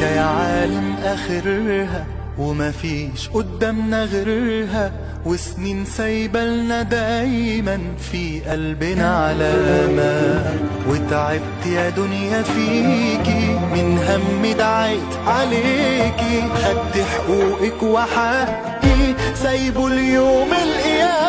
السكة يا عالم آخرها ومفيش قدامنا غيرها وسنين سايبالنا دايما في قلبنا علامة وتعبت يا دنيا فيكي من هم دعيت عليكي خدت حقوقك وحقي سايبه اليوم القيامة